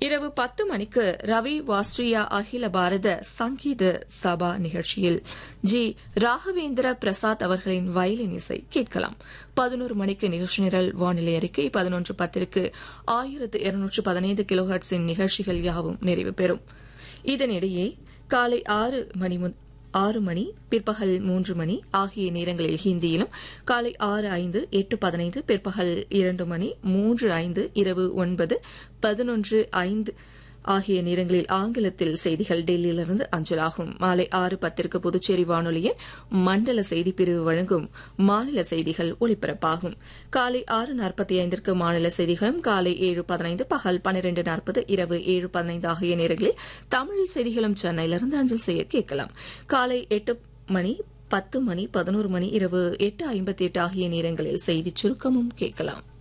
இரவு பத்து மணிக்கு ரவி வாஸ்ட்ரியா அகில பாரத சங்கீத சபா நிகழ்ச்சியில் ஜி ராகவேந்திர பிரசாத் அவர்களின் வயலின் இசை கேட்கலாம் பதினோரு மணிக்கு நிகழ்ச்சி நிரல் வானிலை அறிக்கை பதினொன்று பத்திற்கு ஆயிரத்து இருநூற்று பதினைந்து கிலோஹர்ட்ஸின் நிகழ்ச்சிகள் யாவும் நிறைவு பெறும் இதனிடையே காலை ஆறு மணி ஆறு மணி பிற்பகல் மூன்று மணி ஆகிய நேரங்களில் ஹிந்தியிலும் காலை ஆறு ஐந்து எட்டு பதினைந்து பிற்பகல் இரண்டு மணி மூன்று ஐந்து இரவு ஒன்பது பதினொன்று ஐந்து ஆகிய நேரங்களில் ஆங்கிலத்தில் செய்திகள் டெல்லியிலிருந்து அஞ்சலாகும் மாலை ஆறு பத்திற்கு புதுச்சேரி வானொலியின் மண்டல செய்திப்பிரிவு வழங்கும் மாநில செய்திகள் ஒலிபரப்பாகும் காலை ஆறு நாற்பத்தி ஐந்திற்கு மாநில செய்திகளும் காலை ஏழு பதினைந்து பகல் பன்னிரண்டு நாற்பது இரவு ஏழு பதினைந்து ஆகிய நேரங்களில் தமிழ் செய்திகளும் சென்னையிலிருந்து அஞ்சல் செய்ய கேட்கலாம் காலை எட்டு மணி பத்து மணி பதினோரு மணி இரவு எட்டு ஐம்பத்தி எட்டு ஆகிய நேரங்களில் செய்திச் சுருக்கமும் கேட்கலாம்